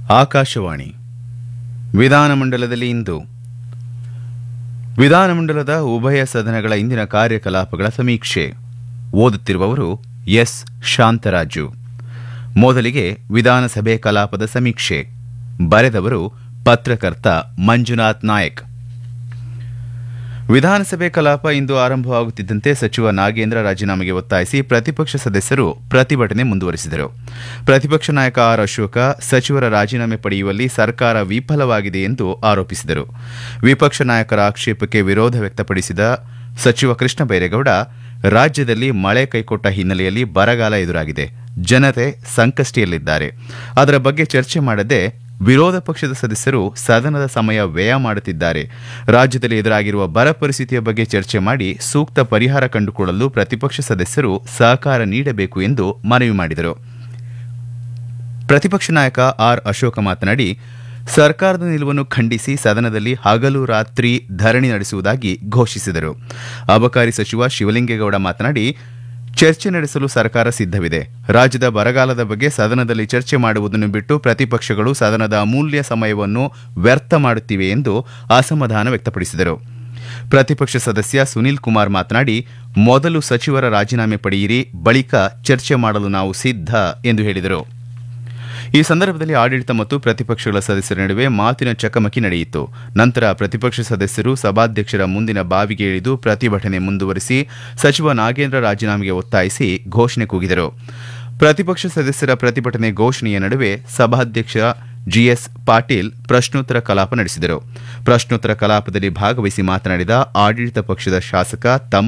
ಆಕಾಶವಾಣಿ ವಿಧಾನಮಂಡಲದಲ್ಲಿ ಇಂದು ವಿಧಾನಮಂಡಲದ ಉಭಯ ಸದನಗಳ ಇಂದಿನ ಕಾರ್ಯಕಲಾಪಗಳ ಸಮೀಕ್ಷೆ ಓದುತ್ತಿರುವವರು ಎಸ್ ಶಾಂತರಾಜು ಮೊದಲಿಗೆ ವಿಧಾನಸಭೆ ಕಲಾಪದ ಸಮೀಕ್ಷೆ ಬರೆದವರು ಪತ್ರಕರ್ತ ಮಂಜುನಾಥ್ ನಾಯಕ್ ವಿಧಾನಸಭೆ ಕಲಾಪ ಇಂದು ಆರಂಭವಾಗುತ್ತಿದ್ದಂತೆ ಸಚಿವ ನಾಗೇಂದ್ರ ರಾಜೀನಾಮೆಗೆ ಒತ್ತಾಯಿಸಿ ಪ್ರತಿಪಕ್ಷ ಸದಸ್ಯರು ಪ್ರತಿಭಟನೆ ಮುಂದುವರೆಸಿದರು ಪ್ರತಿಪಕ್ಷ ನಾಯಕ ಆರ್ ಅಶೋಕ ಸಚಿವರ ರಾಜೀನಾಮೆ ಪಡೆಯುವಲ್ಲಿ ಸರ್ಕಾರ ವಿಫಲವಾಗಿದೆ ಎಂದು ಆರೋಪಿಸಿದರು ವಿಪಕ್ಷ ನಾಯಕರ ಆಕ್ಷೇಪಕ್ಕೆ ವಿರೋಧ ವ್ಯಕ್ತಪಡಿಸಿದ ಸಚಿವ ಕೃಷ್ಣ ಬೈರೇಗೌಡ ರಾಜ್ಯದಲ್ಲಿ ಮಳೆ ಕೈಕೊಟ್ಟ ಹಿನ್ನೆಲೆಯಲ್ಲಿ ಬರಗಾಲ ಎದುರಾಗಿದೆ ಜನತೆ ಸಂಕಷ್ಟಿಯಲ್ಲಿದ್ದಾರೆ ಅದರ ಬಗ್ಗೆ ಚರ್ಚೆ ಮಾಡದೆ ವಿರೋಧ ಪಕ್ಷದ ಸದಸ್ಯರು ಸದನದ ಸಮಯ ವ್ಯಯ ಮಾಡುತ್ತಿದ್ದಾರೆ ರಾಜ್ಯದಲ್ಲಿ ಎದುರಾಗಿರುವ ಬರ ಪರಿಸ್ಥಿತಿಯ ಬಗ್ಗೆ ಚರ್ಚೆ ಮಾಡಿ ಸೂಕ್ತ ಪರಿಹಾರ ಕಂಡುಕೊಳ್ಳಲು ಪ್ರತಿಪಕ್ಷ ಸದಸ್ಯರು ಸಹಕಾರ ನೀಡಬೇಕು ಎಂದು ಮನವಿ ಮಾಡಿದರು ಪ್ರತಿಪಕ್ಷ ನಾಯಕ ಆರ್ ಅಶೋಕ ಮಾತನಾಡಿ ಸರ್ಕಾರದ ನಿಲುವನ್ನು ಖಂಡಿಸಿ ಸದನದಲ್ಲಿ ಹಗಲು ರಾತ್ರಿ ಧರಣಿ ನಡೆಸುವುದಾಗಿ ಘೋಷಿಸಿದರು ಅಬಕಾರಿ ಸಚಿವ ಶಿವಲಿಂಗೇಗೌಡ ಮಾತನಾಡಿ ಚರ್ಚೆ ನಡೆಸಲು ಸರ್ಕಾರ ಸಿದ್ದವಿದೆ ರಾಜ್ಯದ ಬರಗಾಲದ ಬಗ್ಗೆ ಸದನದಲ್ಲಿ ಚರ್ಚೆ ಮಾಡುವುದನ್ನು ಬಿಟ್ಟು ಪ್ರತಿಪಕ್ಷಗಳು ಸದನದ ಅಮೂಲ್ಯ ಸಮಯವನ್ನು ವ್ಯರ್ಥ ಮಾಡುತ್ತಿವೆ ಎಂದು ಅಸಮಾಧಾನ ವ್ಯಕ್ತಪಡಿಸಿದರು ಪ್ರತಿಪಕ್ಷ ಸದಸ್ಯ ಸುನೀಲ್ ಕುಮಾರ್ ಮಾತನಾಡಿ ಮೊದಲು ಸಚಿವರ ರಾಜೀನಾಮೆ ಪಡೆಯಿರಿ ಬಳಿಕ ಚರ್ಚೆ ಮಾಡಲು ನಾವು ಸಿದ್ಧ ಎಂದು ಹೇಳಿದರು ಈ ಸಂದರ್ಭದಲ್ಲಿ ಆಡಳಿತ ಮತ್ತು ಪ್ರತಿಪಕ್ಷಗಳ ಸದಸ್ಯರ ನಡುವೆ ಮಾತಿನ ಚಕಮಕಿ ನಡೆಯಿತು ನಂತರ ಪ್ರತಿಪಕ್ಷ ಸದಸ್ಯರು ಸಭಾಧ್ಯಕ್ಷರ ಮುಂದಿನ ಬಾವಿಗೆ ಇಳಿದು ಪ್ರತಿಭಟನೆ ಮುಂದುವರೆಸಿ ಸಚಿವ ನಾಗೇಂದ್ರ ರಾಜೀನಾಮೆಗೆ ಒತ್ತಾಯಿಸಿ ಘೋಷಣೆ ಕೂಗಿದರು ಪ್ರತಿಪಕ್ಷ ಸದಸ್ಯರ ಪ್ರತಿಭಟನೆ ಘೋಷಣೆಯ ನಡುವೆ ಸಭಾಧ್ಯಕ್ಷ ಜಿಎಸ್ ಪಾಟೀಲ್ ಪ್ರಶ್ನೋತ್ತರ ಕಲಾಪ ನಡೆಸಿದರು ಪ್ರಶ್ನೋತ್ತರ ಕಲಾಪದಲ್ಲಿ ಭಾಗವಹಿಸಿ ಮಾತನಾಡಿದ ಆಡಳಿತ ಪಕ್ಷದ ಶಾಸಕ ತಮ್ಮ